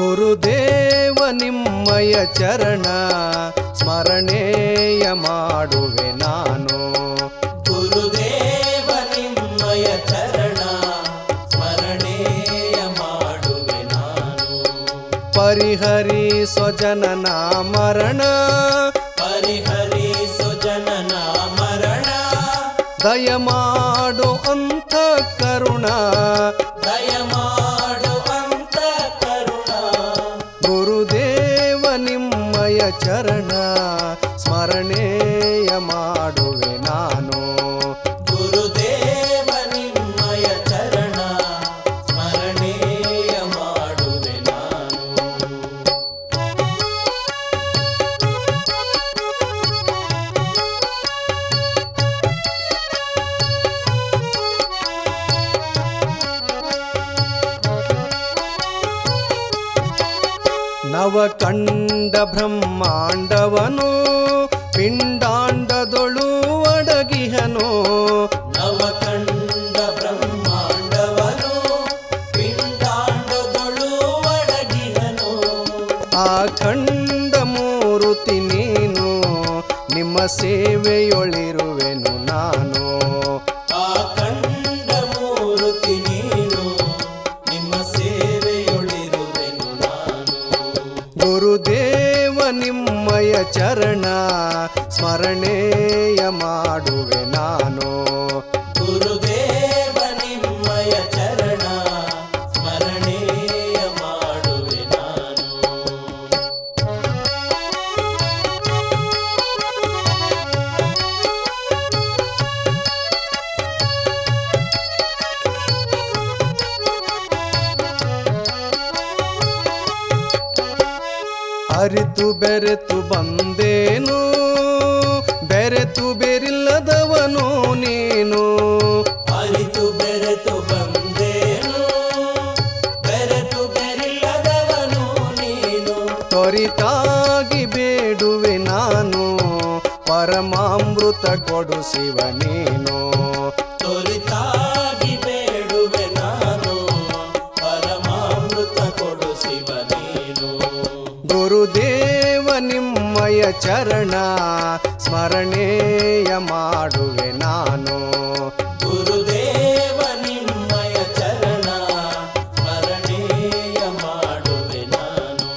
ಗುರುದೇವ ನಿಮ್ಮಯ ಚರಣ ಸ್ಮರಣೆಯ ಮಾಡುವೆ ನಾನು ಗುರುದೇವ ನಿಮ್ಮಯ ಚರಣ ಸ್ಮರಣೆಯ ಮಾಡುವೆ ನಾನು ಪರಿಹರಿ ಸ್ವಜನನ ಮರಣ ಪರಿಹರಿಸು ಜನನ ಮರಣ ದಯಮಾಡು ಅಂತ ಕರುಣ ದಯಮಾಡು ಅಂತ ಕರುಣ ಗುರುದೇವ ನಿಮ್ಮಯ ಚರಣ ಸ್ಮರಣೆಯ ಮಾಡುವೆ ನಾನು ಗುರುದೇವ ನಿಮ್ಮಯ ಚರಣ ಸ್ಮರಣೆಯ ಮಾಡುವೆ ನಾನು ನವಕಂಡ ಬ್ರಹ್ಮಾಂಡವನು ಪಿಂಡಾಂಡದೊಳು ಅಡಗಿಹನು ನವಕಂಡ ಬ್ರಹ್ಮಾಂಡವನು ಪಿಂಡಾಂಡದೊಳು ಅಡಗಿಹನು ಆ ಖಂಡ ಮೂರುತಿ ನೀನು ನಿಮ್ಮ ಸೇವೆಯೊಳಿರುವೆನು ನಾನು ಆ ಕಂಡ ಮೂರುತಿ ನೀನು ನಿಮ್ಮ ಸೇವೆಯೊಳಿರುವೆನು ನಾನು ಗುರುದೇವ ನಿಮ್ಮಯ ಚರಣ ಸ್ಮರಣೆಯ ಮಾಡುವೆ ನಾನು ಗುರುದೇವ ನಿಮ್ಮಯ ಚರಣ ಸ್ಮರಣೆಯ ಮಾಡುವೆ ನಾನು ಅರಿತು ಬೆರೆತು ಬಂದೇನು ಬೆರೆತು ಬೆರಿಲ್ಲದವನು ನೀನು ಅರಿತು ಬೆರೆತು ಬಂದೇನು ಬೆರೆತು ಬೆರಿಲ್ಲದವನು ನೀನು ತ್ವರಿತಾಗಿ ಬೇಡುವೆ ನಾನು ಪರಮಾಮೃತ ಕೊಡು ಶಿವ ನೀನು ತೋರಿತಾಗಿ ಬೇಡುವೆ ನಾನು ಪರಮಾಮೃತ ಕೊಡು ಶಿವ ನೀನು ಗುರುದೇವ ನಿಮ್ಮಯ ಚರಣ ಸ್ಮರಣೆಯ ಮಾಡುವೆ ನಾನು ಗುರುದೇವ ನಿಮ್ಮಯ ಚರಣ ಸ್ಮರಣೆಯ ಮಾಡುವೆ ನಾನು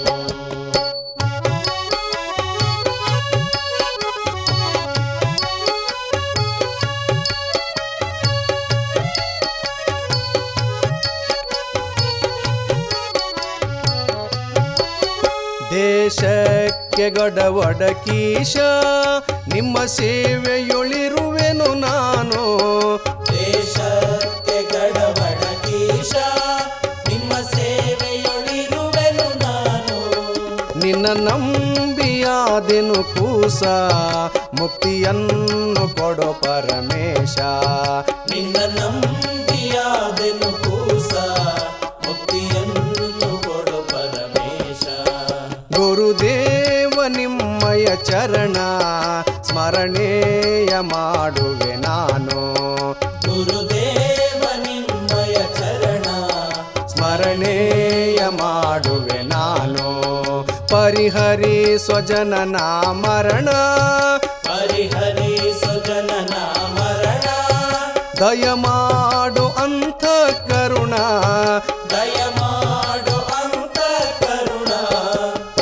ದೇಶಕ್ಕೆ ಗಡವಡಕೀಶ ನಿಮ್ಮ ಸೇವೆಯೊಳಿರುವೆನು ನಾನು ದೇಶಕ್ಕೆ ಗಡಬಡಕೀಶ ನಿಮ್ಮ ಸೇವೆಯೊಳಿರುವೆನು ನಾನು ನಿನ್ನ ನಂಬಿಯಾದೆನು ಕೂಸ ಮುಕ್ತಿಯನ್ನು ಕೊಡೋ ಪರಮೇಶ ನಿನ್ನ ನಂಬಿಯಾದೆನು ಕೂಸ ಮುಕ್ತಿಯನ್ನು ಕೊಡು ಪರಮೇಶ ಗುರುದೇವ ನಿಮ್ಮಯ ಚರಣ ಸ್ಮರಣೆಯ ಮಾಡುವೆ ನಾನು ಗುರುದೇವ ನಿಮ್ಮಯ ಚರಣ ಸ್ಮರಣೆಯ ಮಾಡುವೆ ನಾನು ಪರಿಹರಿ ಸ್ವಜನನ ಮರಣ ಪರಿಹರಿಸು ಜನನ ಮರಣ ದಯಮಾಡು ಅಂತ ಕರುಣ ದಯಮಾಡು ಅಂತ ಕರುಣ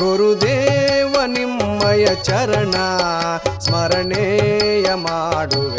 ಗುರುದೇವ ನಿಮ್ಮಯ ಚರಣ ಸ್ಮರಣೆಯ ಮಾಡುವೆ